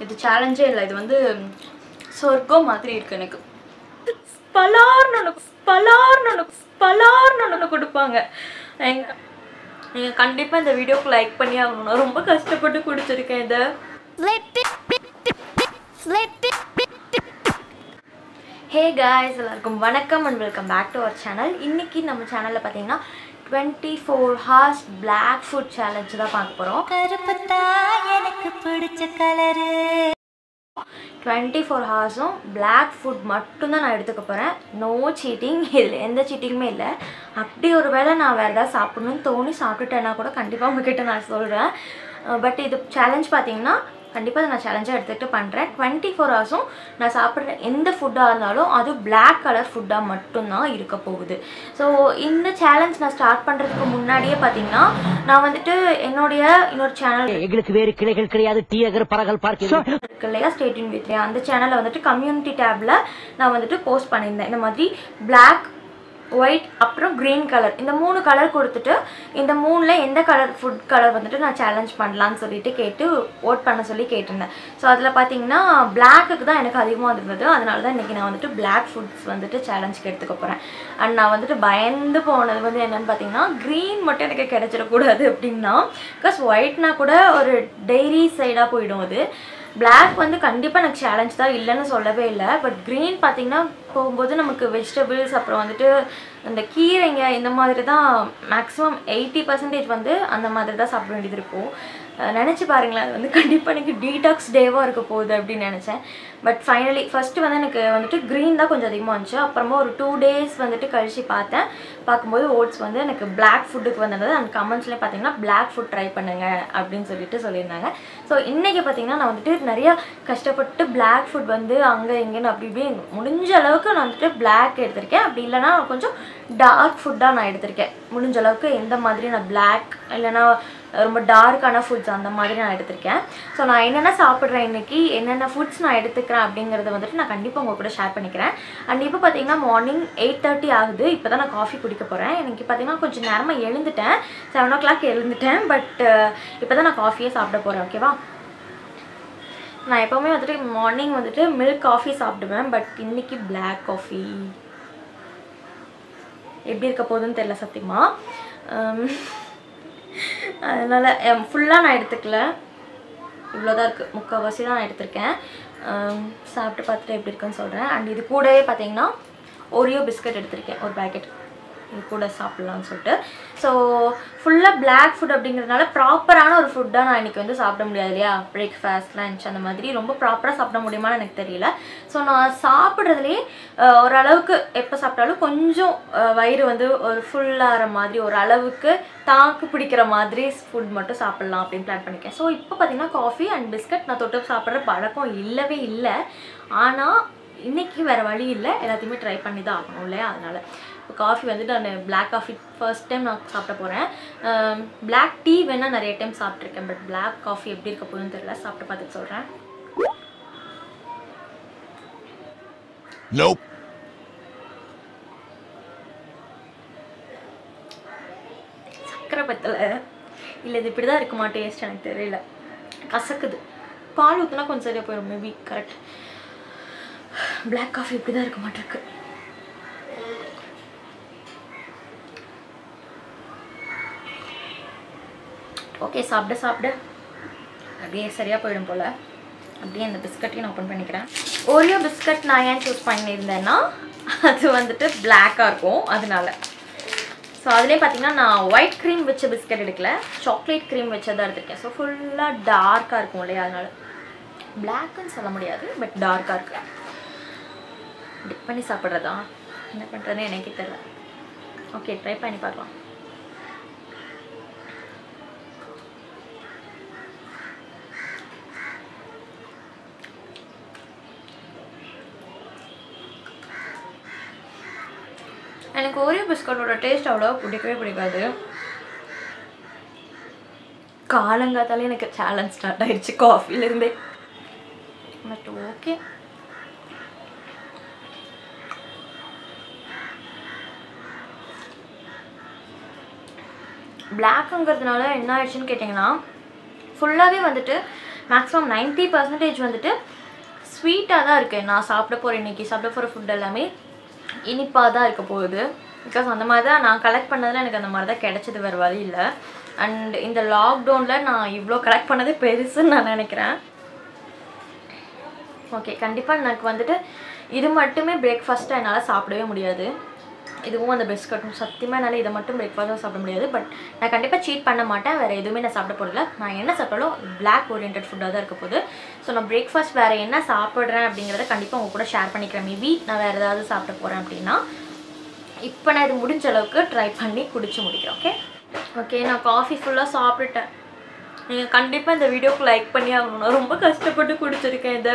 இது சேலஞ்சே இல்லை இது வந்து சொர்க்கம் மாதிரி இருக்கு எனக்கு பலார்னு ஒன்று பலார்னு ஒன்று பலார்னு ஒன்று கொடுப்பாங்க எங்க நீங்கள் கண்டிப்பாக இந்த வீடியோக்கு லைக் பண்ணி ஆகணும் நான் ரொம்ப கஷ்டப்பட்டு குடிச்சிருக்கேன் இதை ஹே காய்ஸ் எல்லாருக்கும் வணக்கம் and welcome back to our channel இன்னைக்கு நம்ம சேனலில் பார்த்தீங்கன்னா twenty four hours black food challenge தான் பார்க்க போகிறோம் கருப்புத்தா எனக்கு பிடிச்ச கலரு டுவெண்ட்டி ஃபோர் ஹவர்ஸும் பிளாக் ஃபுட் மட்டும்தான் நான் எடுத்துக்க போகிறேன் நோ சீட்டிங் இதில் எந்த சீட்டிங்குமே இல்லை அப்படி ஒரு வேளை நான் வேறு ஏதாவது சாப்பிடணும்னு தோணி சாப்பிட்டுட்டேன்னா கூட கண்டிப்பாக உங்ககிட்ட நான் சொல்கிறேன் பட் இது சேலஞ்ச் பார்த்தீங்கன்னா கண்டிப்பாக நான் சேலஞ்சாக எடுத்துகிட்டு பண்ணுறேன் டுவெண்ட்டி ஃபோர் ஹவர்ஸும் நான் சாப்பிட்ற எந்த ஃபுட்டாக இருந்தாலும் அது Black கலர் ஃபுட்டாக மட்டும்தான் இருக்க போகுது ஸோ இந்த சேலஞ்ச் நான் ஸ்டார்ட் பண்ணுறதுக்கு முன்னாடியே பார்த்தீங்கன்னா நான் வந்துட்டு என்னுடைய இன்னொரு சேனல் எங்களுக்கு வேறு கிளைகள் கிடையாது டீயகர் பறகல் பார்க்க இருக்கு இல்லையா ஸ்டேட் இன் வித்யா அந்த சேனலை வந்துட்டு கம்யூனிட்டி டேப்ல நான் வந்துட்டு போஸ்ட் பண்ணியிருந்தேன் இந்த மாதிரி Black ஒயிட் அப்புறம் க்ரீன் கலர் இந்த மூணு கலர் கொடுத்துட்டு இந்த மூணில் எந்த கலர் ஃபுட் கலர் வந்துட்டு நான் சேலஞ்ச் பண்ணலான்னு சொல்லிட்டு கேட்டு ஓட் பண்ண சொல்லி கேட்டிருந்தேன் ஸோ அதில் பார்த்தீங்கன்னா பிளாக்குக்கு தான் எனக்கு அதிகமாக இருந்தது அதனால தான் இன்றைக்கி நான் வந்துட்டு Black ஃபுட்ஸ் வந்துட்டு சேலஞ்சுக்கு எடுத்துக்க போகிறேன் அண்ட் நான் வந்துட்டு பயந்து போனது வந்து என்னென்னு பார்த்தீங்கன்னா க்ரீன் மட்டும் எனக்கு கிடைச்சிடக்கூடாது அப்படின்னா பிகாஸ் ஒயிட்னா கூட ஒரு டெய்ரி சைடாக போயிடும் அது Black வந்து கண்டிப்பாக எனக்கு சேலஞ்ச் தான் இல்லைன்னு சொல்லவே இல்லை பட் க்ரீன் பார்த்தீங்கன்னா போகும்போது நமக்கு வெஜிடபிள்ஸ் அப்புறம் வந்துட்டு இந்த கீரைங்க இந்த மாதிரி தான் மேக்ஸிமம் எயிட்டி பர்சன்டேஜ் வந்து அந்த மாதிரி தான் சாப்பிட வேண்டியது இருக்கும் அஹ் நினைச்சு பாருங்களேன் அது வந்து கண்டிப்பாக எனக்கு டீடாக்ஸ் டேவாக இருக்க போகுது அப்படின்னு நினச்சேன் பட் ஃபைனலி ஃபஸ்ட்டு வந்து எனக்கு வந்துட்டு க்ரீன் தான் கொஞ்சம் அதிகமாக இருந்துச்சு அப்புறமா ஒரு டூ டேஸ் வந்துட்டு கழிச்சு பார்த்தேன் பார்க்கும்போது ஓட்ஸ் வந்து எனக்கு Black ஃபுட்டுக்கு வந்திருந்தது அந்த கமெண்ட்ஸ்லேயே பார்த்தீங்கன்னா Black ஃபுட் ட்ரை பண்ணுங்க அப்படின்னு சொல்லிட்டு சொல்லியிருந்தாங்க ஸோ இன்றைக்கி பார்த்தீங்கன்னா நான் வந்துட்டு நிறைய கஷ்டப்பட்டு Black ஃபுட் வந்து அங்கே இங்கேன்னு அப்படி இப்படி முடிஞ்ச அளவுக்கு நான் வந்துட்டு Black எடுத்திருக்கேன் அப்படி இல்லைன்னா கொஞ்சம் டார்க் ஃபுட்டாக நான் எடுத்திருக்கேன் முடிஞ்ச அளவுக்கு எந்த மாதிரி நான் Black இல்லைன்னா ரொம்ப டார்க்கான ஃபுட்ஸ் அந்த மாதிரி நான் எடுத்திருக்கேன் ஸோ நான் என்னென்ன சாப்பிட்றேன் இன்னைக்கு என்னென்ன ஃபுட்ஸ் நான் எடுத்துக்கிறேன் அப்படிங்கிறத வந்துட்டு நான் கண்டிப்பாக உங்கள் கூட ஷேர் பண்ணிக்கிறேன் அண்ட் இப்போ பார்த்தீங்கன்னா மார்னிங் எயிட் தேர்ட்டி ஆகுது இப்போ தான் நான் காஃபி குடிக்க போகிறேன் எனக்கு பார்த்தீங்கன்னா கொஞ்சம் நேரமாக எழுந்துட்டேன் செவன் ஓ கிளாக் எழுந்துட்டேன் பட் இப்போ தான் நான் காஃபியே சாப்பிட போகிறேன் ஓகேவா நான் எப்போவுமே வந்துட்டு மார்னிங் வந்துட்டு மில்க் காஃபி சாப்பிடுவேன் பட் இன்னைக்கு Black காஃபி எப்படி இருக்க போகுதுன்னு தெரியல சத்தியமா உம், அதனால் ஃபுல்லாக நான் எடுத்துக்கல இவ்வளோதான் இருக்குது முக்கால்வாசி தான் நான் எடுத்திருக்கேன் உம், சாப்பிட்டு பார்த்துட்டு எப்படி இருக்குன்னு சொல்கிறேன் அண்ட் இது கூடவே பார்த்தீங்கன்னா ஓரியோ பிஸ்கட் எடுத்திருக்கேன் ஒரு பேக்கெட் இது கூட சாப்பிட்லான்னு சொல்லிட்டு ஸோ ஃபுல்லாக Black ஃபுட் அப்படிங்கிறதுனால ப்ராப்பரான ஒரு ஃபுட்டாக நான் இன்றைக்கி வந்து சாப்பிட முடியாது இல்லையா பிரேக்ஃபாஸ்ட் லஞ்ச் அந்த மாதிரி ரொம்ப ப்ராப்பராக சாப்பிட முடியுமான்னு எனக்கு தெரியல ஸோ நான் சாப்பிட்றதுலேயே ஓரளவுக்கு எப்போ சாப்பிட்டாலும் கொஞ்சம் அஹ், வயிறு வந்து ஒரு ஃபுல்லாகிற மாதிரி ஒரு அளவுக்கு தாக்கு பிடிக்கிற மாதிரி ஃபுட் மட்டும் சாப்பிட்லாம் அப்படின்னு பிளான் பண்ணியிருக்கேன் ஸோ இப்போ பார்த்தீங்கன்னா காஃபி அண்ட் பிஸ்கட் நான் தொட்டு சாப்பிட்ற பழக்கம் இல்லவே இல்லை ஆனால் இன்னைக்கு வேறு வழி இல்லை எல்லாத்தையுமே ட்ரை பண்ணி தான் ஆகணும் இல்லையா அதனால் இப்போ காஃபி வந்துட்டு நான் Black காஃபி ஃபர்ஸ்ட் டைம் நான் சாப்பிட போகிறேன் Black டீ வேணால் நிறைய டைம் சாப்பிட்ருக்கேன் பட் Black காஃபி எப்படி இருக்க போகுதுன்னு தெரியல சாப்பிட்டு பார்த்துட்டு சொல்கிறேன் Nope. சக்கரை பத்தலை இல்லை இது இப்படி தான் இருக்குமா டேஸ்ட் எனக்கு தெரியல கசக்குது பால் ஊற்றினா கொஞ்சம் சரியாக போயிடும் மேபி கரெக்ட் Black காஃபி இப்படி தான் இருக்க மாட்டிருக்கு ஓகே சாப்பிட சாப்பிட அப்படியே சரியாக போயிடும் போல் அப்படியே அந்த பிஸ்கட்டையும் நான் ஓப்பன் பண்ணிக்கிறேன் ஓரியோ பிஸ்கட் நான் ஏன் சூஸ் பண்ணியிருந்தேன்னா அது வந்துட்டு பிளாக்காக இருக்கும் அதனால ஸோ அதுலேயே பார்த்தீங்கன்னா நான் ஒயிட் க்ரீம் வச்ச பிஸ்கட் எடுக்கல சாக்லேட் க்ரீம் வச்சதான் எடுத்திருக்கேன் ஸோ ஃபுல்லாக டார்க்காக இருக்கும் இல்லையா அதனால பிளாக்குன்னு சொல்ல முடியாது பட் டார்க்காக இருக்கு டிப் பண்ணி சாப்பிட்றதா என்ன பண்ணுறதுன்னு எனக்கே தெரியல ஓகே ட்ரை பண்ணி பார்க்கலாம் எனக்கு ஓரியோ பிஸ்கட்டோட டேஸ்ட் அவ்வளோ பிடிக்கவே பிடிக்காது காலங்காத்தாலே எனக்கு சேலஞ்ச் ஸ்டார்ட் ஆயிடுச்சு காஃபிலேருந்தே பட் ஓகே பிளாக்குங்கிறதுனால என்ன ஆயிடுச்சுன்னு கேட்டிங்கன்னா ஃபுல்லாகவே வந்துட்டு மேக்ஸிமம் 90% பர்சன்டேஜ் வந்துட்டு ஸ்வீட்டாக தான் இருக்குது நான் சாப்பிட போகிற இன்னைக்கு சாப்பிட போகிற ஃபுட் எல்லாமே இனிப்பாக தான் இருக்க போகுது பிகாஸ் அந்த மாதிரி தான் நான் கலெக்ட் பண்ணதில் எனக்கு அந்த மாதிரி தான் கிடைச்சது வேறு வழி இல்லை அண்ட் இந்த லாக்டவுனில் நான் இவ்வளோ கலெக்ட் பண்ணதே பெருசுன்னு நான் நினைக்கிறேன் ஓகே கண்டிப்பாக எனக்கு வந்துட்டு இது மட்டுமே பிரேக்ஃபாஸ்ட்டாக என்னால் சாப்பிடவே முடியாது இதுவும் அந்த பிஸ்கட்டும் சத்தியமாக என்னால் இதை மட்டும் பிரேக்ஃபாஸ்ட்டாக சாப்பிட முடியாது பட் நான் கண்டிப்பாக சீட் பண்ண மாட்டேன் வேறு எதுவுமே நான் சாப்பிட போகிறதில்ல நான் என்ன சாப்பிட்டாலும் பிளாக் ஓரியன்ட் ஃபுட்டாக தான் இருக்க போகுது ஸோ நான் பிரேக்ஃபாஸ்ட் வேறு என்ன சாப்பிட்றேன் அப்படிங்கிறத கண்டிப்பாக உங்க கூட ஷேர் பண்ணிக்கிறேன் மேபி நான் வேறு ஏதாவது சாப்பிட போகிறேன் அப்படின்னா இப்போ நான் இது முடிஞ்ச அளவுக்கு ட்ரை பண்ணி குடிச்சு முடிக்கிறேன் ஓகே ஓகே நான் காஃபி ஃபுல்லாக சாப்பிட்டுட்டேன் நீங்கள் கண்டிப்பாக இந்த வீடியோக்கு லைக் பண்ணி ஆகணும் நான் ரொம்ப கஷ்டப்பட்டு குடிச்சிருக்கேன் இதை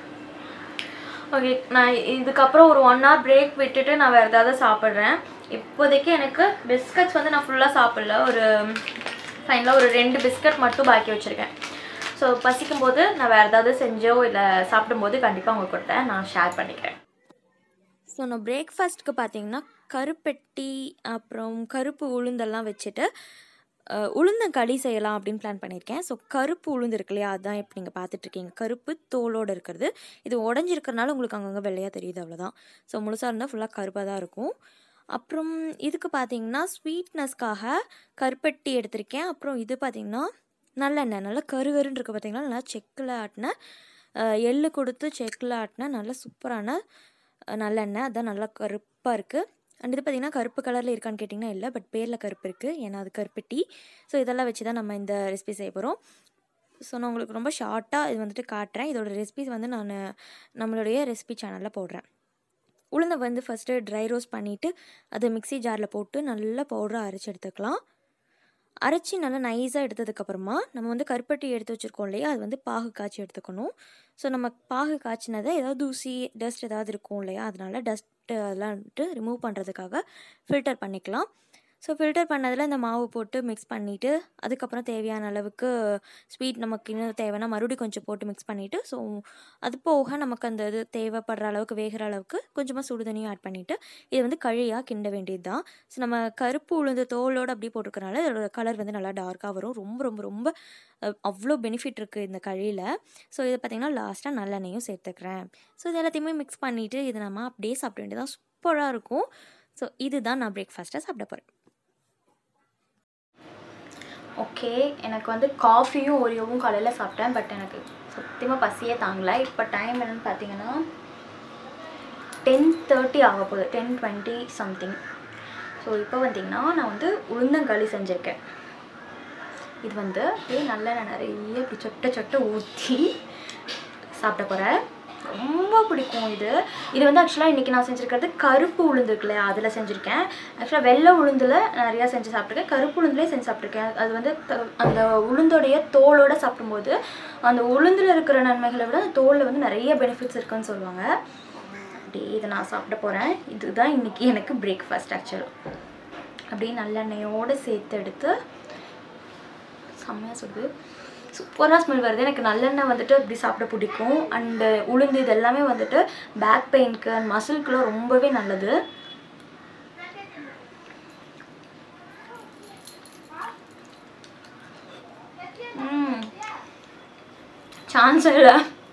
ஓகே நான் இதுக்கப்புறம் ஒரு ஒன் ஹவர் பிரேக் விட்டுட்டு நான் வேறு ஏதாவது சாப்பிட்றேன் இப்போதைக்கு எனக்கு பிஸ்கட்ஸ் வந்து நான் ஃபுல்லாக சாப்பிடல ஒரு ஃபைனலாக ஒரு ரெண்டு பிஸ்கட் மட்டும் பாக்கி வச்சுருக்கேன் ஸோ பசிக்கும் போது நான் வேறு ஏதாவது செஞ்சோ இல்லை சாப்பிடும்போது கண்டிப்பாக உங்க கூட நான் ஷேர் பண்ணிக்கிறேன் ஸோ நான் பிரேக்ஃபாஸ்ட்டுக்கு பார்த்தீங்கன்னா கருப்பெட்டி அப்புறம் கருப்பு உளுந்தெல்லாம் வச்சுட்டு அஹ், உளுந்தங்களி செய்யலாம் அப்படின்னு பிளான் பண்ணியிருக்கேன் ஸோ கருப்பு உளுந்து இருக்கு இல்லையா அதுதான் இப்போ நீங்கள் பார்த்துட்ருக்கீங்க கருப்பு தோலோடு இருக்கிறது இது உடஞ்சிருக்கறனால உங்களுக்கு அங்கங்கே வெள்ளையாக தெரியுது அவ்வளோதான் ஸோ முழுசாக இருந்தால் ஃபுல்லாக கருப்பாக தான் இருக்கும் அப்புறம் இதுக்கு பார்த்தீங்கன்னா ஸ்வீட்னஸ்க்காக கருப்பெட்டி எடுத்திருக்கேன் அப்புறம் இது பார்த்தீங்கன்னா நல்லெண்ணெய் நல்லா கருகருன்னு இருக்குது பார்த்தீங்கன்னா நல்லா செக்கில் ஆட்டின அஹ், எள்ளு கொடுத்து செக்கில் ஆட்டின நல்ல சூப்பரான அஹ், நல்லெண்ணெய் அதான் நல்லா கருப்பாக இருக்குது அண்ட் இது பார்த்திங்கன்னா கருப்பு கலரில் இருக்கான்னு கேட்டிங்கன்னா இல்லை பட் பேரில் கருப்பு இருக்குது ஏன்னா அது கருப்பட்டி ஸோ இதெல்லாம் வச்சு தான் நம்ம இந்த ரெசிபி செய்ய போகிறோம் ஸோ நான் உங்களுக்கு ரொம்ப ஷார்ட்டாக இது வந்துட்டு காட்டுறேன் இதோட ரெசிபிஸ் வந்து நான் நம்மளுடைய ரெசிபி சேனலில் போடுறேன் உளுந்தை வந்து ஃபஸ்ட்டு ட்ரை ரோஸ்ட் பண்ணிவிட்டு அதை மிக்ஸி ஜாரில் போட்டு நல்லா பவுடராக அரைச்சி எடுத்துக்கலாம் அரைச்சி நல்லா நைஸாக எடுத்ததுக்கப்புறமா நம்ம வந்து கருப்பட்டி எடுத்து வச்சுருக்கோம் இல்லையா அது வந்து பாகு காய்ச்சி எடுத்துக்கணும் ஸோ நம்ம பாகு காய்ச்சினதை ஏதாவது தூசி டஸ்ட் ஏதாவது இருக்கும் இல்லையா அதனால டஸ்ட் அதெல்லாம் வந்துட்டு ரிமூவ் பண்ணுறதுக்காக ஃபில்டர் பண்ணிக்கலாம் ஸோ ஃபில்டர் பண்ணதில் இந்த மாவு போட்டு மிக்ஸ் பண்ணிவிட்டு அதுக்கப்புறம் தேவையான அளவுக்கு ஸ்வீட் நமக்கு இன்னும் தேவைன்னா மறுபடியும் கொஞ்சம் போட்டு மிக்ஸ் பண்ணிவிட்டு ஸோ அது போக நமக்கு அந்த இது தேவைப்படுற அளவுக்கு வேகிற அளவுக்கு கொஞ்சமாக சுடு தண்ணியும் ஆட் பண்ணிவிட்டு இது வந்து கழியாக கிண்ட வேண்டியது தான் ஸோ நம்ம கருப்பு உளுந்து தோலோடு அப்படியே போட்டிருக்கனால இதோட கலர் வந்து நல்லா டார்க்காக வரும் ரொம்ப ரொம்ப ரொம்ப அஹ், அவ்வளோ பெனிஃபிட் இருக்குது இந்த கழியில் ஸோ இதை பார்த்திங்கன்னா லாஸ்ட்டாக நல்லெண்ணெயும் சேர்த்துக்கிறேன் ஸோ இது எல்லாத்தையுமே மிக்ஸ் பண்ணிவிட்டு இது நம்ம அப்படியே சாப்பிட வேண்டியதான் சூப்பராக இருக்கும் ஸோ இதுதான் நான் பிரேக்ஃபாஸ்ட்டாக சாப்பிட போகிறேன் ஓகே எனக்கு வந்து காஃபியும் ஓரியோவும் காலையில் சாப்பிட்டேன் பட் எனக்கு சத்தியமாக பசியே தாங்கலை இப்போ டைம் என்னன்னு பார்த்தீங்கன்னா டென் தேர்ட்டி ஆக போகுது டென் டுவெண்ட்டி சம்திங் ஸோ இப்போ பார்த்தீங்கன்னா நான் வந்து உளுந்தங்களி செஞ்சுருக்கேன் இது வந்து அப்படியே நல்லெண்ணெய் நிறைய இப்படி சொட்ட சொட்ட ஊற்றி சாப்பிட போகிறேன் ரொம்ப பிடிக்கும் இது இது வந்து ஆக்சுவலாக இன்றைக்கி நான் செஞ்சுருக்கிறது கருப்பு உளுந்து இருக்கு இல்லையா அதில் செஞ்சுருக்கேன் ஆக்சுவலாக வெள்ளை உளுந்தில் நிறையா செஞ்சு சாப்பிட்ருக்கேன் கருப்பு உளுந்துலேயே செஞ்சு சாப்பிட்ருக்கேன் அது வந்து த- அந்த உளுந்தோடைய தோலோட சாப்பிடும்போது அந்த உளுந்தில் இருக்கிற நன்மைகளை விட அந்த தோலில் வந்து நிறைய பெனிஃபிட்ஸ் இருக்குன்னு சொல்லுவாங்க அப்படியே இதை நான் சாப்பிட போகிறேன் இதுதான் இன்றைக்கி எனக்கு பிரேக்ஃபாஸ்ட் ஆக்சுவலாக அப்படியே நல்லெண்ணெயோடு சேர்த்து எடுத்து செம்மையாக சுடுது சூப்பராக ஸ்மெல் வருது எனக்கு நல்லெண்ணெய் வந்துட்டு அப்படி சாப்பிட பிடிக்கும் அண்டு உளுந்து இது எல்லாமே வந்துட்டு பேக் பெயினுக்கு அண்ட் மசில்க்குலாம் ரொம்பவே நல்லது சான்ஸ் இல்லை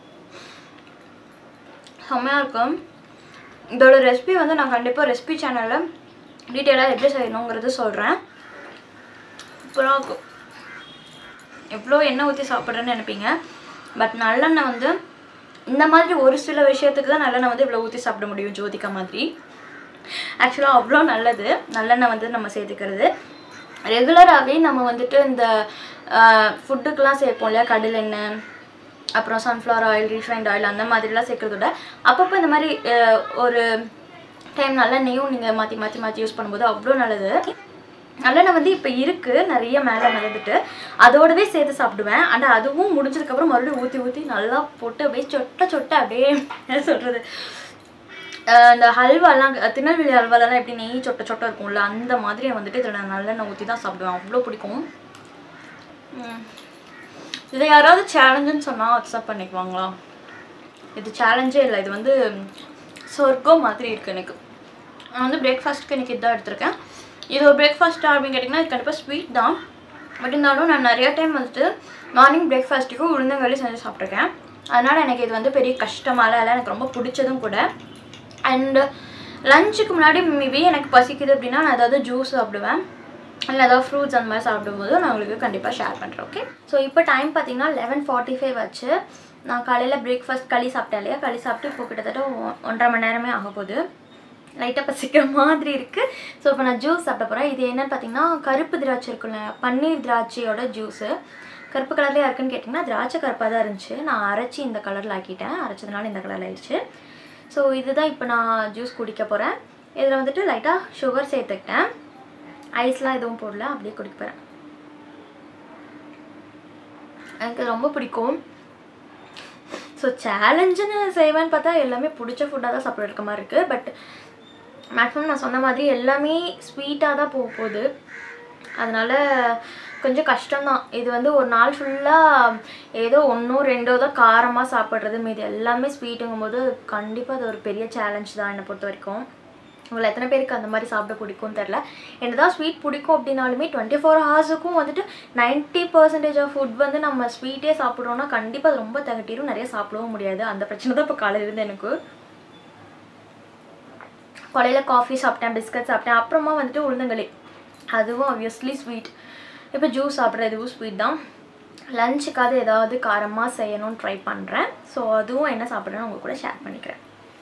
செம்மையாக இருக்கும் இதோட ரெசிபி வந்து நான் கண்டிப்பாக ரெசிபி சேனலில் டீட்டெயிலாக எப்படி செய்யணுங்கிறது சொல்கிறேன் சூப்பராக இருக்கும் எவ்வளோ எண்ணெய் ஊற்றி சாப்பிட்றேன்னு நினைப்பீங்க பட் நல்லெண்ணெய் வந்து இந்த மாதிரி ஒரு சில விஷயத்துக்கு தான் நல்லெண்ணெய் வந்து இவ்வளோ ஊற்றி சாப்பிட முடியும் ஜோதிகா மாதிரி ஆக்சுவலாக அவ்வளோ நல்லது நல்லெண்ணெய் வந்து நம்ம சேர்த்துக்கிறது ரெகுலராகவே நம்ம வந்துட்டு இந்த ஃபுட்டுக்கெலாம் சேர்ப்போம் இல்லையா கடல் எண்ணெய் அப்புறம் சன்ஃப்ளவர் ஆயில் ரீஃபைண்ட் ஆயில் அந்த மாதிரிலாம் சேர்க்கறத விட அப்பப்போ இந்த மாதிரி அஹ், ஒரு டைம் நல்லெண்ணெயும் நீங்கள் மாற்றி மாற்றி மாற்றி யூஸ் பண்ணும்போது அவ்வளோ நல்லது நல்லெண்ணெய் வந்து இப்போ இருக்குது நிறைய மேலே மிதந்துட்டு அதோடவே சேர்த்து சாப்பிடுவேன் ஆனால் அதுவும் முடிஞ்சதுக்கப்புறம் மறுபடியும் ஊற்றி ஊற்றி நல்லா போட்டு அப்படியே சொட்ட சொட்ட அப்படியே என்ன சொல்கிறது இந்த ஹல்வாலாம் திருநெல்வேலி ஹல்வாலாம் எப்படி நெய் சொட்ட சொட்ட இருக்கும்ல அந்த மாதிரி வந்துட்டு இதில் நான் நல்லெண்ணெய் ஊற்றி தான் சாப்பிடுவேன் அவ்வளோ பிடிக்கும் உம். இதை யாராவது சேலஞ்சுன்னு சொன்னால் அக்செப்ட் பண்ணிக்குவாங்களா இது சேலஞ்சே இல்லை இது வந்து சொர்க்கம் மாதிரி இருக்குது எனக்கு நான் வந்து பிரேக்ஃபாஸ்ட்டுக்கு எனக்கு இதான் எடுத்திருக்கேன் இது ஒரு பிரேக்ஃபாஸ்ட் அப்படின்னு கேட்டிங்கன்னா இது கண்டிப்பாக ஸ்வீட் தான் பட் இருந்தாலும் நான் நிறைய டைம் வந்துட்டு மார்னிங் பிரேக்ஃபாஸ்ட்டுக்கும் உளுந்தங்களி செஞ்சு சாப்பிட்ருக்கேன் அதனால் எனக்கு இது வந்து பெரிய கஷ்டமாலாம் இல்லை எனக்கு ரொம்ப பிடிச்சதும் கூட அண்ட் லஞ்சுக்கு முன்னாடி மேபி எனக்கு பசிக்குது அப்படின்னா நான் ஏதாவது ஜூஸ் சாப்பிடுவேன் இல்லை ஏதாவது ஃப்ரூட்ஸ் அந்த மாதிரி சாப்பிடும்போது நான் உங்களுக்கு கண்டிப்பாக ஷேர் பண்ணுறேன் ஓகே ஸோ இப்போ டைம் பார்த்தீங்கன்னா லெவன் ஃபார்ட்டி ஃபைவ் ஆச்சு நான் காலையில் பிரேக்ஃபாஸ்ட் களி சாப்பிட்டேன் இல்லையா களி சாப்பிட்டு இப்போ கிட்டத்தட்ட ஒ- ஒன்றரை மணி நேரமே ஆக போகுது லைட்டாக பசிக்கிற மாதிரி இருக்குது ஸோ இப்போ நான் ஜூஸ் சாப்பிட போகிறேன் இது என்னன்னு பார்த்தீங்கன்னா கருப்பு திராட்சை இருக்குல்ல பன்னீர் திராட்சையோட ஜூஸு கருப்பு கலர்லேயே இருக்குன்னு கேட்டிங்கன்னா திராட்சை கருப்பாக தான் இருந்துச்சு நான் அரைச்சி இந்த கலரில் ஆக்கிட்டேன் அரைச்சதுனால இந்த கலரில் ஆயிடுச்சு ஸோ இதுதான் இப்போ நான் ஜூஸ் குடிக்க போகிறேன் இதில் வந்துட்டு லைட்டாக சுகர் சேர்த்துக்கிட்டேன் ஐஸ்லாம் எதுவும் போடல அப்படியே குடிக்க போகிறேன் எனக்கு இது ரொம்ப பிடிக்கும் ஸோ சேலஞ்சுன்னு செய்வேன்னு பார்த்தா எல்லாமே பிடிச்ச ஃபுட்டாக தான் சாப்பிட இருக்க மாதிரி இருக்குது பட் மேக்ஸிமம் நான் சொன்ன மாதிரி எல்லாமே ஸ்வீட்டாக தான் போக போகுது அதனால் கொஞ்சம் கஷ்டம்தான் இது வந்து ஒரு நாள் ஃபுல்லாக ஏதோ ஒன்றோ ரெண்டோ தான் காரமாக சாப்பிட்றது மீது எல்லாமே ஸ்வீட்டுங்கும் போது கண்டிப்பாக அது ஒரு பெரிய சேலஞ்ச் தான் என்னை பொறுத்த வரைக்கும் உங்களை எத்தனை பேருக்கு அந்த மாதிரி சாப்பிட பிடிக்கும்னு தெரில என்னதான் ஸ்வீட் பிடிக்கும் அப்படின்னாலுமே டுவெண்ட்டி ஃபோர் ஹவர்ஸுக்கும் வந்துட்டு நைன்ட்டி பர்சன்டேஜ் ஆஃப் ஃபுட் வந்து நம்ம ஸ்வீட்டே சாப்பிட்றோன்னா கண்டிப்பாக அது ரொம்ப தகட்டிடும் நிறைய சாப்பிடவும் முடியாது அந்த பிரச்சனை தான் இப்போ காலையில இருந்து எனக்கு காலையில் காஃபி சாப்பிட்டேன் பிஸ்கட் சாப்பிட்டேன் அப்புறமா வந்துட்டு உளுந்தங்களி அதுவும் obviously ஸ்வீட் இப்போ ஜூஸ் சாப்பிட்ற இதுவும் ஸ்வீட் தான் லஞ்சுக்காவது ஏதாவது காரமாக செய்யணும்னு ட்ரை பண்ணுறேன் ஸோ அதுவும் என்ன சாப்பிட்றேன்னு உங்க கூட ஷேர் பண்ணிக்கிறேன்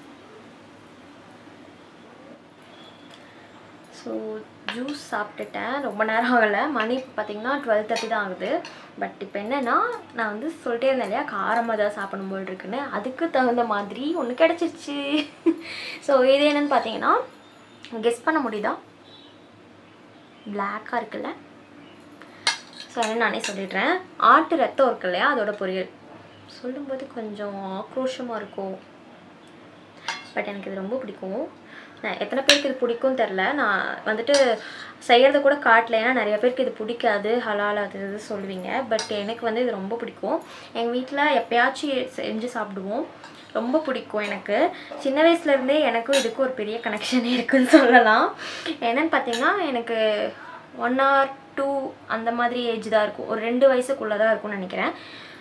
ஸோ ஜூஸ் சாப்பிட்டுட்டேன் ரொம்ப நேரம் ஆகலை மணி இப்போ பார்த்தீங்கன்னா டுவெல் தேர்ட்டி தான் ஆகுது பட் இப்போ என்னென்னா நான் வந்து சொல்லிட்டே இருந்தேன் இல்லையா காரமாக ஏதாவது சாப்பிடும் போல் இருக்குன்னு அதுக்கு தகுந்த மாதிரி ஒன்று கிடச்சிருச்சு ஸோ இது என்னன்னு பார்த்தீங்கன்னா கெஸ் பண்ண முடியுதா பிளாக்காக இருக்குல்ல ஸோ அதனால் நானே சொல்லிடுறேன் ஆட்டு ரத்தம் இருக்கு இல்லையா அதோட பொரியல் சொல்லும்போது கொஞ்சம் ஆக்ரோஷமாக இருக்கும் பட் எனக்கு இது ரொம்ப பிடிக்கும் நான் எத்தனை பேருக்கு இது பிடிக்கும் தெரில நான் வந்துட்டு செய்கிறத கூட காட்டல ஏன்னா நிறைய பேருக்கு இது பிடிக்காது ஹலால் அது இது சொல்லுவீங்க பட் எனக்கு வந்து இது ரொம்ப பிடிக்கும் எங்கள் வீட்டில் எப்பயாச்சும் செஞ்சு சாப்பிடுவோம் ரொம்ப பிடிக்கும் எனக்கு சின்ன வயசுலேருந்தே எனக்கும் இதுக்கும் ஒரு பெரிய கனெக்ஷன் இருக்குன்னு சொல்லலாம் என்னன்னு பார்த்தீங்கன்னா எனக்கு ஒன் ஆர் டூ அந்த மாதிரி ஏஜ் தான் இருக்கும் ஒரு ரெண்டு வயசுக்குள்ளே தான் இருக்கும்னு நினைக்கிறேன்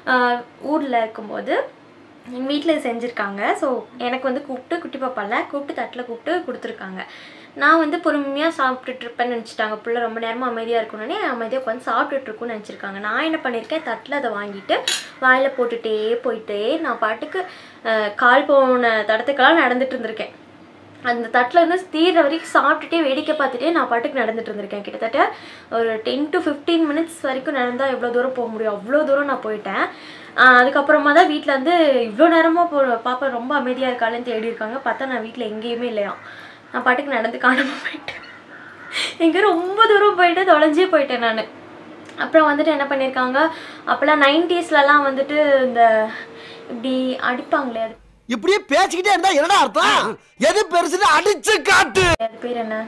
ஊரில் இருக்கும்போது எங்கள் வீட்டில் இது செஞ்சுருக்காங்க ஸோ எனக்கு வந்து கூப்பிட்டு குட்டி பாப்பால கூப்பிட்டு தட்டில் கூப்பிட்டு கொடுத்துருக்காங்க நான் வந்து பொறுமையாக சாப்பிட்டுட்டு இருப்பேன்னு நினச்சிட்டாங்க பிள்ளை ரொம்ப நேரமாக அமைதியாக இருக்கணுன்னே அமைதியாக உட்காந்து சாப்பிட்டுட்டு இருக்கும்னு நினச்சிருக்காங்க நான் என்ன பண்ணியிருக்கேன் தட்டில் அதை வாங்கிட்டு வாயில் போட்டுட்டே போயிட்டே நான் பாட்டுக்கு அஹ், கால் போன தடத்துக்கெல்லாம் நடந்துட்டு இருந்திருக்கேன் அந்த தட்டில் இருந்து தீர்ற வரைக்கும் சாப்பிட்டுட்டே வேடிக்கை பார்த்துட்டே நான் பாட்டுக்கு நடந்துட்டு இருந்திருக்கேன் கிட்டத்தட்ட ஒரு டென் டு ஃபிஃப்டீன் மினிட்ஸ் வரைக்கும் நடந்தால் எவ்வளோ தூரம் போக முடியும் அவ்வளோ தூரம் நான் போயிட்டேன் ஆஹ் அதுக்கப்புறமா தான் வீட்டில் வந்து இவ்வளோ நேரமாக போ பாப்பா ரொம்ப அமைதியாக இருக்காளேன்னு தேடி இருக்காங்க பார்த்தா நான் வீட்டில் எங்கேயுமே இல்லையா நான் பாட்டுக்கு நடந்து காணாமல் போயிட்டேன் எங்கே ரொம்ப தூரம் போயிட்டு தொலைஞ்சே போயிட்டேன் நான் அப்புறம் வந்துட்டு என்ன பண்ணியிருக்காங்க அப்போல்லாம் நைன்டிஸ்லலாம் வந்துட்டு இந்த இப்படி அடிப்பாங்களே அது இப்படியே பேசிக்கிட்டே இருந்தா என்னடா அர்த்தம் எது பெருசுன்னு அடிச்சு காட்டு அது பேர் என்ன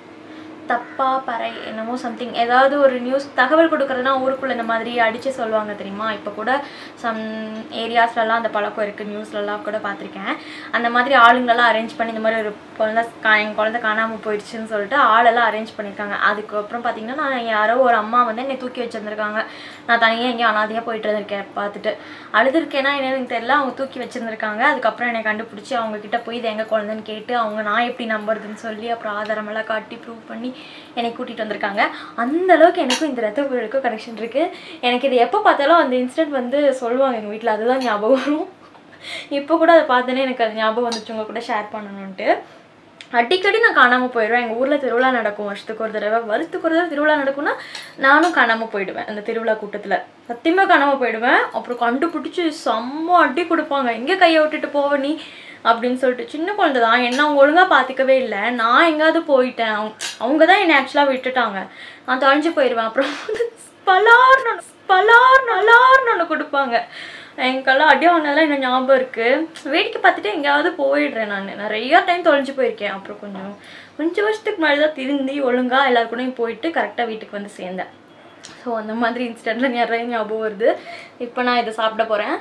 தப்பா பறை என்னமோ சம்திங் ஏதாவது ஒரு நியூஸ் தகவல் கொடுக்கறதுனா ஊருக்குள்ள இந்த மாதிரி அடித்து சொல்லுவாங்க தெரியுமா இப்போ கூட சம் ஏரியாஸ்லலாம் அந்த பழக்கம் இருக்குது நியூஸ்லலாம் கூட பார்த்துருக்கேன் அந்த மாதிரி ஆளுங்களெல்லாம் அரேஞ்ச் பண்ணி இந்த மாதிரி ஒரு குழந்தை கா என் குழந்தை காணாமல் போயிடுச்சுன்னு சொல்லிட்டு ஆளெல்லாம் அரேஞ்ச் பண்ணியிருக்காங்க அதுக்கப்புறம் பார்த்தீங்கன்னா நான் யாரோ ஒரு அம்மா வந்து என்னை தூக்கி வச்சிருந்திருக்காங்க நான் தனியாக எங்கேயும் அனாதையாக போயிட்டு இருந்திருக்கேன் பார்த்துட்டு அழுதுருக்கேன்னா என்னன்னு எனக்கு தெரியல அவங்க தூக்கி வச்சிருந்திருக்காங்க அதுக்கப்புறம் என்னை கண்டுபிடிச்சி அவங்க கிட்ட போய் இது எங்க குழந்தைன்னு கேட்டு அவங்க நான் எப்படி நம்புறதுன்னு சொல்லி அப்புறம் ஆதாரமெல்லாம் காட்டி ப்ரூவ் பண்ணி என்னை கூட்டிகிட்டு வந்திருக்காங்க அந்த அளவுக்கு எனக்கும் இந்த ரத்த குழலுக்கும் கனெக்ஷன் இருக்குது எனக்கு இது எப்போ பார்த்தாலும் அந்த இன்சிடென்ட் வந்து சொல்லுவாங்க எங்கள் வீட்டில் அதுதான் ஞாபகம் வரும் இப்போ கூட அதை பார்த்தோன்னே எனக்கு அது ஞாபகம் வந்துச்சு உங்க கூட ஷேர் பண்ணணுன்ட்டு அடிக்கடி நான் காணாமல் போயிடுவேன் எங்கள் ஊரில் திருவிழா நடக்கும் வருஷத்துக்கு ஒரு தடவை வருஷத்துக்கு ஒரு தடவை திருவிழா நடக்கும்னா நானும் காணாமல் போயிடுவேன் அந்த திருவிழா கூட்டத்தில் சத்தியமாக காணாமல் போயிடுவேன் அப்புறம் கண்டுபிடிச்சி செம்ம அடி கொடுப்பாங்க எங்கே கையை விட்டுட்டு போவ நீ அப்படின்னு சொல்லிட்டு சின்ன குழந்தை தான் என்ன அவங்க ஒழுங்காக பார்த்துக்கவே இல்லை நான் எங்கேயாவது போயிட்டேன் அவங்க அவங்க தான் என்னை ஆக்சுவலாக விட்டுட்டாங்க நான் தொலைஞ்சு போயிடுவேன் அப்புறம் வந்து பலார் பலார் நல்லார்னு ஒன்று கொடுப்பாங்க எங்கெல்லாம் அடி வாங்கினதெல்லாம் இன்னும் ஞாபகம் இருக்குது வேடிக்கை பார்த்துட்டு எங்கேயாவது போயிடுறேன் நான் நிறைய டைம் தொலைஞ்சு போயிருக்கேன் அப்புறம் கொஞ்சம் கொஞ்சம் வருஷத்துக்கு முன்னாடி தான் திருந்தி ஒழுங்காக எல்லாரு கூடயும் போயிட்டு கரெக்டாக வீட்டுக்கு வந்து சேர்ந்தேன் ஸோ அந்த மாதிரி இன்சிடெண்ட்டில் நிறைய ஞாபகம் வருது இப்போ நான் இதை சாப்பிட போகிறேன்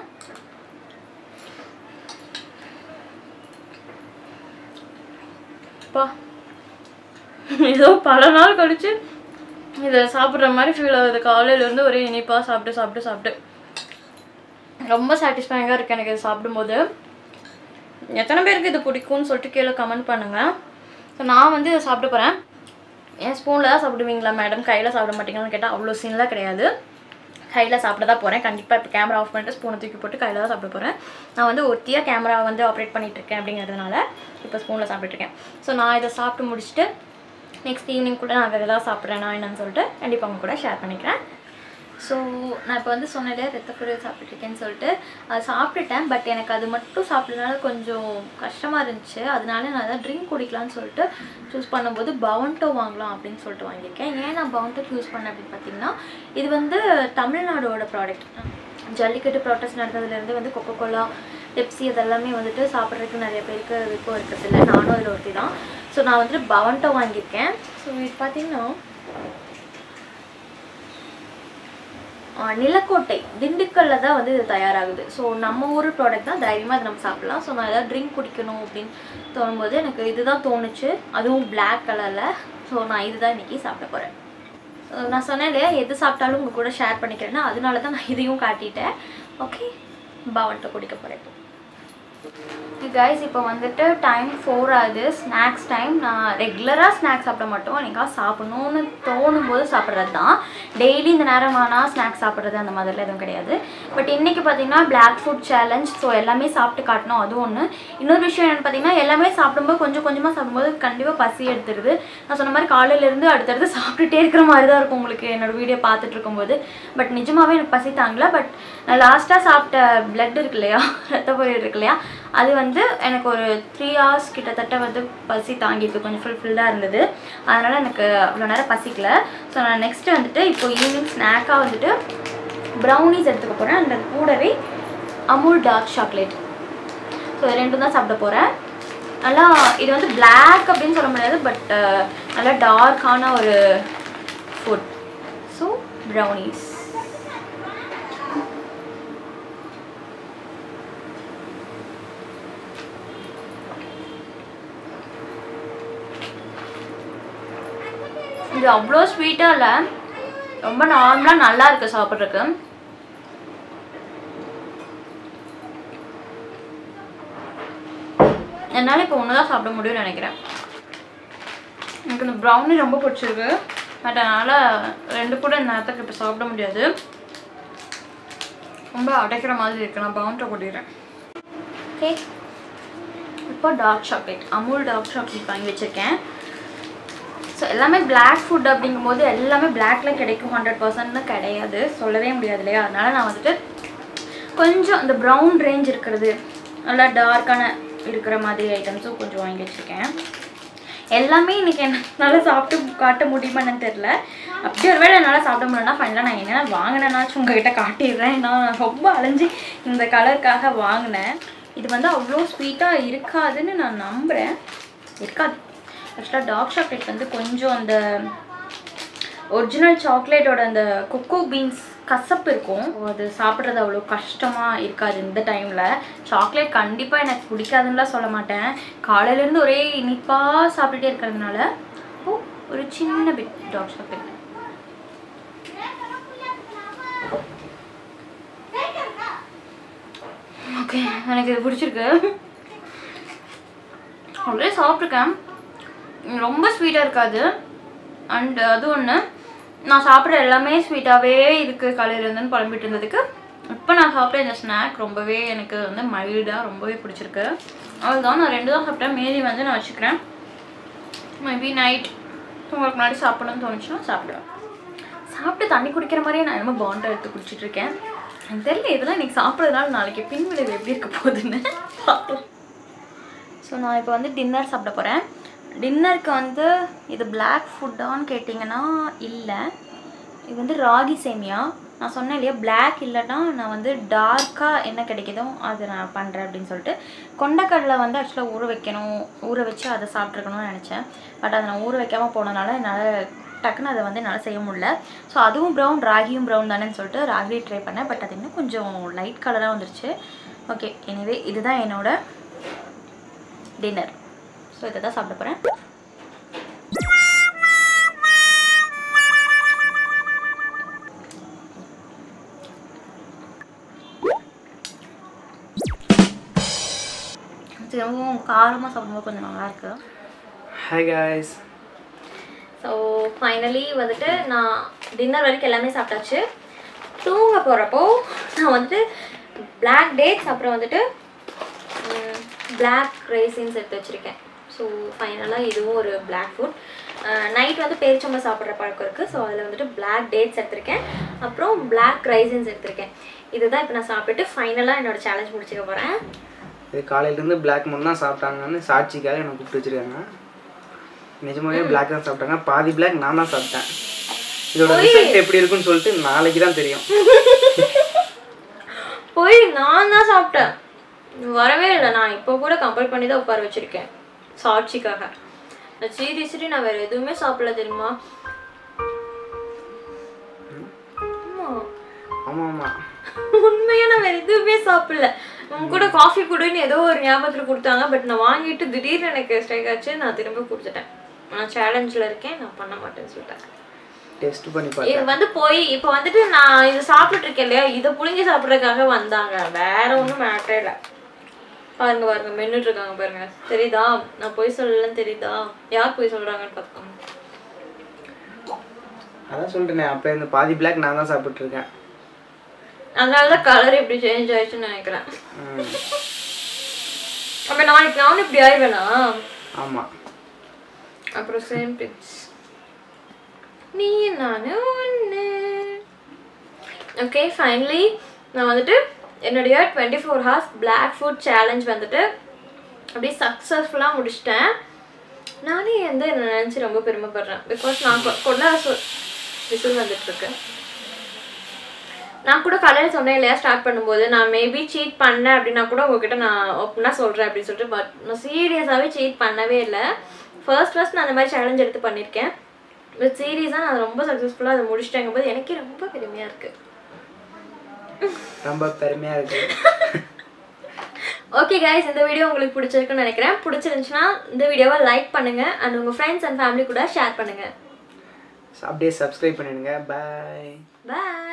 பா ஏதோ பல நாள் கழிச்சு இதை சாப்பிட்ற மாதிரி ஃபீல் ஆகுது காலையிலேருந்து ஒரே இனிப்பாக சாப்பிட்டு சாப்பிட்டு சாப்பிட்டு ரொம்ப சாட்டிஸ்ஃபைங்காக இருக்குது எனக்கு இது சாப்பிடும்போது எத்தனை பேருக்கு இது பிடிக்கும்னு சொல்லிட்டு கீழே கமெண்ட் பண்ணுங்கள் ஸோ நான் வந்து இதை சாப்பிட போகிறேன் ஏன் ஸ்பூனில் தான் சாப்பிடுவீங்களா மேடம் கையில் சாப்பிட மாட்டீங்களான்னு கேட்டால் அவ்வளோ சீன்லாம் கிடையாது கையில் சாப்பிட தான் போகிறேன் கண்டிப்பாக இப்போ கேமரா ஆஃப் பண்ணிட்டு ஸ்பூனை தூக்கி போட்டு கையில் தான் சாப்பிட போகிறேன் நான் வந்து ஒத்தியாக கேமரா வந்து ஆப்ரேட் பண்ணிட்டு இருக்கேன் அப்படிங்கிறதுனால இப்போ ஸ்பூனில் சாப்பிட்டுருக்கேன் ஸோ நான் இதை சாப்பிட்டு முடிச்சுட்டு நெக்ஸ்ட் ஈவினிங் கூட நான் வேறு ஏதாவது சாப்பிட்றேன் நான் என்னன்னு சொல்லிட்டு கண்டிப்பாக அவங்க கூட ஷேர் பண்ணிக்கிறேன் ஸோ நான் இப்போ வந்து சொன்னதே ரத்தக்குறைவு சாப்பிட்ருக்கேன்னு சொல்லிட்டு அது சாப்பிட்டுட்டேன் பட் எனக்கு அது மட்டும் சாப்பிட்றதுனால கொஞ்சம் கஷ்டமாக இருந்துச்சு அதனால நான் அதை ட்ரிங்க் குடிக்கலாம்னு சொல்லிட்டு சூஸ் பண்ணும்போது பவன்டோ வாங்கலாம் அப்படின்னு சொல்லிட்டு வாங்கியிருக்கேன் ஏன் நான் பவன்டோ யூஸ் பண்ணேன் அப்படின்னு பார்த்தீங்கன்னா இது வந்து தமிழ்நாடோட ப்ராடக்ட் ஜல்லிக்கட்டு ப்ராட்டஸ்ட் நடந்ததுலேருந்து வந்து கொக்கோ கோலா பெப்சி இதெல்லாமே வந்துட்டு சாப்பிட்றதுக்கு நிறைய பேருக்கு விருப்பம் இருக்கிறது இல்லை நானும் அதில் ஒருத்தி தான் ஸோ நான் வந்துட்டு பவன்டோ வாங்கியிருக்கேன் ஸோ இது பார்த்தீங்கன்னா ஆஹ் நிலக்கோட்டை திண்டுக்கல்ல தான் வந்து இது தயாராகுது ஸோ நம்ம ஊர் ப்ராடக்ட் தான் தைரியமாக அதை நம்ம சாப்பிடலாம் ஸோ நான் ஏதாவது ட்ரிங்க் குடிக்கணும் அப்படின்னு தோணும்போது எனக்கு இதுதான் தோணுச்சு அதுவும் Black கலரில் ஸோ நான் இதுதான் இன்னைக்கு சாப்பிட போகிறேன் நான் சொன்னேன் இல்லையா எது சாப்பிட்டாலும் உங்கள் கூட ஷேர் பண்ணிக்கிறேன்னா அதனால தான் நான் இதையும் காட்டிட்டேன் ஓகே பாவன்ட்ட குடிக்க போகிறேன் கைஸ் இப்போ வந்துட்டு டைம் ஃபோர் ஆகுது ஸ்நாக்ஸ் டைம் நான் ரெகுலராக ஸ்நாக்ஸ் சாப்பிட மாட்டோம் எனக்கா சாப்பிடணும்னு தோணும் போது சாப்பிட்றது தான் டெய்லி இந்த நேரம் ஆனால் ஸ்நாக்ஸ் சாப்பிட்றது அந்த மாதிரிலாம் எதுவும் கிடையாது பட் இன்றைக்கி பார்த்தீங்கன்னா பிளாக் ஃபுட் சேலஞ்ச் ஸோ எல்லாமே சாப்பிட்டு காட்டணும் அதுவும் ஒன்று இன்னொரு விஷயம் என்னென்னு பார்த்தீங்கன்னா எல்லாமே சாப்பிடும்போது கொஞ்சம் கொஞ்சமாக சாப்பிடும்போது கண்டிப்பாக பசி எடுத்துருது நான் சொன்ன மாதிரி காலையிலேருந்து அடுத்தடுத்து சாப்பிட்டுட்டே இருக்கிற மாதிரி தான் இருக்கும் உங்களுக்கு என்னோட வீடியோ பார்த்துட்டு இருக்கும்போது பட் நிஜமாவே எனக்கு பசி தாங்கல பட் நான் லாஸ்ட்டாக சாப்பிட்ட பிளட் இருக்கு இல்லையா ரத்த பொரியல் இருக்கு இல்லையா அது வந்து எனக்கு ஒரு த்ரீ ஹவர்ஸ் கிட்டத்தட்ட வந்து பசி தாங்கிட்டு கொஞ்சம் ஃபுல்ஃபில்டாக இருந்தது அதனால் எனக்கு அவ்வளோ நேரம் பசிக்கல ஸோ நான் நெக்ஸ்ட்டு வந்துட்டு இப்போ ஈவினிங் ஸ்நாக்காக வந்துட்டு ப்ரௌனிஸ் எடுத்துக்க போகிறேன் அந்த கூடவே அமுல் டார்க் சாக்லேட் ஸோ ரெண்டும் தான் சாப்பிட போகிறேன் நல்லா இது வந்து Black அப்படின்னு சொல்ல முடியாது பட் நல்லா டார்க்கான ஒரு ஃபுட் ஸோ ப்ரௌனிஸ் இது அவ்வளோ ஸ்வீட்டாக இல்லை ரொம்ப நார்மலாக நல்லா இருக்கு சாப்பிட்றதுக்கு என்னால் இப்போ ஒன்று தான் சாப்பிட முடியும்னு நினைக்கிறேன் எனக்கு இந்த ப்ரௌனி ரொம்ப பிடிச்சிருக்கு பட் அதனால் ரெண்டு கூட இந்த நேரத்துக்கு இப்போ சாப்பிட முடியாது ரொம்ப அடைக்கிற மாதிரி இருக்கு நான் பவுண்டை கொட்டிடுறேன் ஓகே இப்போ dark chocolate Amul dark chocolate வாங்கி வச்சுருக்கேன் ஸோ எல்லாமே பிளாக் ஃபுட் அப்படிங்கும்போது எல்லாமே பிளாக்ல கிடைக்கும் ஹண்ட்ரட் பர்சன்ட்னு கிடையாது சொல்லவே முடியாது இல்லையா அதனால நான் வந்துட்டு கொஞ்சம் இந்த ப்ரௌன் ரேஞ்ச் இருக்கிறது நல்லா டார்க்கான இருக்கிற மாதிரி ஐட்டம்ஸும் கொஞ்சம் வாங்கி வச்சுருக்கேன் எல்லாமே இன்னைக்கு என்னால் சாப்பிட்டு காட்ட முடியுமான்னு தெரில அப்படி ஒரு வேளை என்னால் சாப்பிட முடியலன்னா ஃபைனலாக நான் என்னென்ன வாங்கினேன்னாச்சும் உங்ககிட்ட காட்டிடுறேன் நான் ரொம்ப அலைஞ்சு இந்த கலருக்காக வாங்கினேன் இது வந்து அவ்வளோ ஸ்வீட்டாக இருக்காதுன்னு நான் நம்புகிறேன் இருக்காது ஆக்சுவலாக டார்க் சாக்லேட் வந்து கொஞ்சம் அந்த ஒரிஜினல் சாக்லேட்டோட அந்த கொக்கோ பீன்ஸ் கசப்பு இருக்கும் So, அது சாப்பிட்றது அவ்வளோ கஷ்டமாக இருக்காது இந்த டைமில் சாக்லேட் கண்டிப்பாக எனக்கு பிடிக்காதுன்னுலாம் சொல்ல மாட்டேன் காலையிலேருந்து ஒரே இனிப்பாக சாப்பிட்டுட்டே இருக்கிறதுனால ஓ ஒரு சின்ன பிட் டார்க் சாக்லேட் ஓகே எனக்கு இது பிடிச்சிருக்கு ஆல்ரெடி சாப்பிட்ருக்கேன் ரொம்ப ஸ்வீட்டாக இருக்காது அண்ட் அது ஒன்று நான் சாப்பிட்ற எல்லாமே ஸ்வீட்டாகவே இருக்குது காலையில இருந்துன்னு புலம்பிட்டு இருந்ததுக்கு இப்போ நான் சாப்பிட்ற இந்த ஸ்நாக் ரொம்பவே எனக்கு வந்து மைல்டாக ரொம்பவே பிடிச்சிருக்கு அவ்வளோதான் நான் ரெண்டு தான் சாப்பிட்டேன் மீதி வந்து நான் வச்சுக்கிறேன் மேபி நைட் உங்களுக்கு முன்னாடி சாப்பிடணும்னு தோணுச்சுன்னா சாப்பிடுவேன் சாப்பிட்டு தண்ணி குடிக்கிற மாதிரியே நான் என்னமோ பாண்டை எடுத்து குடிச்சிட்டு இருக்கேன் எனக்கு தெரியல இதெல்லாம் இன்னைக்கு சாப்பிட்றதுனால நாளைக்கு பின்விளைவு எப்படி இருக்க போகுதுன்னு பார்க்கலாம் ஸோ நான் இப்போ வந்து டின்னர் சாப்பிட போகிறேன் டின்னருக்கு வந்து இது Black ஃபுட்டான்னு கேட்டிங்கன்னா இல்லை இது வந்து ராகி சேமியா நான் சொன்னேன் இல்லையா Black இல்லைன்னா நான் வந்து டார்க்காக என்ன கிடைக்குதோ அதை நான் பண்ணுறேன் அப்படின்னு சொல்லிட்டு கொண்டக்கடலை வந்து ஆக்சுவலாக ஊற வைக்கணும் ஊற வச்சு அதை சாப்பிட்ருக்கணும்னு நினச்சேன் பட் அதை நான் ஊற வைக்காமல் போனனால என்னால் டக்குன்னு அதை வந்து என்னால் செய்ய முடியல ஸோ அதுவும் ப்ரௌன் ராகியும் ப்ரௌன் தானேன்னு சொல்லிட்டு ராகி ட்ரை பண்ணேன் பட் அது இன்னும் கொஞ்சம் லைட் கலராக வந்துருச்சு ஓகே எனிவே இதுதான் என்னோட டின்னர் ஸோ இதை தான் சாப்பிட போகிறேன் திரும்பவும் காரமாக சாப்பிடும்போது கொஞ்சம் நல்லா இருக்கு ஹாய் காய்ஸ் ஸோ ஃபைனலி வந்துட்டு நான் டின்னர் வரைக்கும் எல்லாமே சாப்பிட்டாச்சு தூங்க போகிறப்போ நான் வந்துட்டு பிளாக் டேட்ஸ் அப்புறம் வந்துட்டு பிளாக் ரைசின்ஸ் எடுத்து வச்சுருக்கேன் ஸோ ஃபைனலாக இதுவும் ஒரு பிளாக் ஃபுட் நைட் வந்து பேரிச்சம்பளம் சாப்பிட்ற பழக்கம் இருக்குது ஸோ அதில் வந்துட்டு பிளாக் டேட்ஸ் எடுத்திருக்கேன் அப்புறம் பிளாக் ரைசின்ஸ் எடுத்திருக்கேன் இதுதான் இப்போ நான் சாப்பிட்டுட்டு ஃபைனலாக என்னோட சேலஞ்ச் முடிச்சுக்க போகிறேன் இது காலையிலேருந்து பிளாக் மட்டும் தான் சாப்பிட்டாங்கன்னு சாட்சிக்காக எனக்கு கூப்பிட்டு வச்சிருக்காங்க நிஜமாவே பிளாக் தான் சாப்பிட்டாங்க பாதி பிளாக் நான் தான் சாப்பிட்டேன் இதோட ரிசல்ட் எப்படி இருக்குன்னு சொல்லிட்டு நாளைக்கு தான் தெரியும் போய் நான் தான் சாப்பிட்டேன் வரவே இல்லை நான் இப்போ கூட கம்பல் பண்ணி தான் உட்கார வச்சிருக்கேன் சாட்சிக்காக நான் சீரியஸ்லி நான் வேற எதுவுமே சாப்பிடல தெரியுமா ஆமா. ஆமாம் ஆமாம் உண்மையா நான் வேற எதுவுமே சாப்பிடல உங்க கூட காஃபி குடுன்னு ஏதோ ஒரு ஞாபகத்துல கொடுத்தாங்க பட் நான் வாங்கிட்டு திடீர்னு எனக்கு ஸ்ட்ரைக் ஆச்சு நான் திரும்ப கொடுத்துட்டேன் நான் சேலஞ்சில் இருக்கேன் நான் பண்ண மாட்டேன்னு சொல்லிட்டேன் டெஸ்ட் பண்ணி இது பார்த்தேன் வந்து போய் இப்போ வந்துட்டு நான் இது சாப்பிட்டுட்டு இருக்கேன் இல்லையா இதை புளிங்கி சாப்பிட்றதுக்காக வந்தாங்க வேற ஒன்றும் மேட்டரே இல்லை பாருங்க பாருங்க மென்னுட்டு இருக்காங்க பாருங்க தெரியுதா நான் போய் சொல்லலன்னு தெரியுதா யார் போய் சொல்றாங்கன்னு பார்த்துக்கோங்க அதான் சொல்லிட்டேனே அப்போ இந்த பாதி பிளாக் நான் தான் சாப்பிட்ருக்கேன் அதனால தான் கலர் இப்படி சேஞ்ச் ஆயிடுச்சுன்னு நினைக்கிறேன் ம் அப்போ நாளைக்கு நானும் இப்படி ஆயிடுவேனா ஆமாம் அப்புறம் சேம் பிக்ஸ் நீ நானு ஒன்று ஓகே ஃபைனலி நான் வந்துட்டு என்னுடைய twenty four hours black food challenge வந்துட்டு அப்படியே சக்ஸஸ்ஃபுல்லாக முடிச்சிட்டேன் நானே வந்து என்னை நினச்சி ரொம்ப பெருமைப்படுறேன் பிகாஸ் நான் கொ- கொண்டா விசில் வந்துட்டுருக்கு நான் கூட காலையில் சொன்னேன் இல்லையா ஸ்டார்ட் பண்ணும்போது நான் மேபி சீட் பண்ணேன் அப்படின்னா கூட உங்ககிட்ட நான் ஓப்பனாக சொல்கிறேன் அப்படின்னு சொல்லிட்டு பட் நான் சீரியஸாகவே சீட் பண்ணவே இல்லை ஃபர்ஸ்ட் ஃபர்ஸ்ட் நான் அந்த மாதிரி சேலஞ்ச் எடுத்து பண்ணியிருக்கேன் பட் சீரியஸாக நான் ரொம்ப சக்ஸஸ்ஃபுல்லாக அதை முடிச்சிட்டேங்கும் போது எனக்கே ரொம்ப பெருமையாக இருக்குது ரொம்ப பெருமையாக இருக்குது ஓகே guys இந்த வீடியோ உங்களுக்கு பிடிச்சிருக்குன்னு நினைக்கிறேன் பிடிச்சிருந்துச்சுன்னா இந்த வீடியோவை லைக் பண்ணுங்கள் அண்ட் உங்கள் ஃப்ரெண்ட்ஸ் அண்ட் ஃபேமிலி கூட ஷேர் பண்ணுங்கள் அப்படியே சப்ஸ்கிரைப் பண்ணிடுங்க பாய் பாய்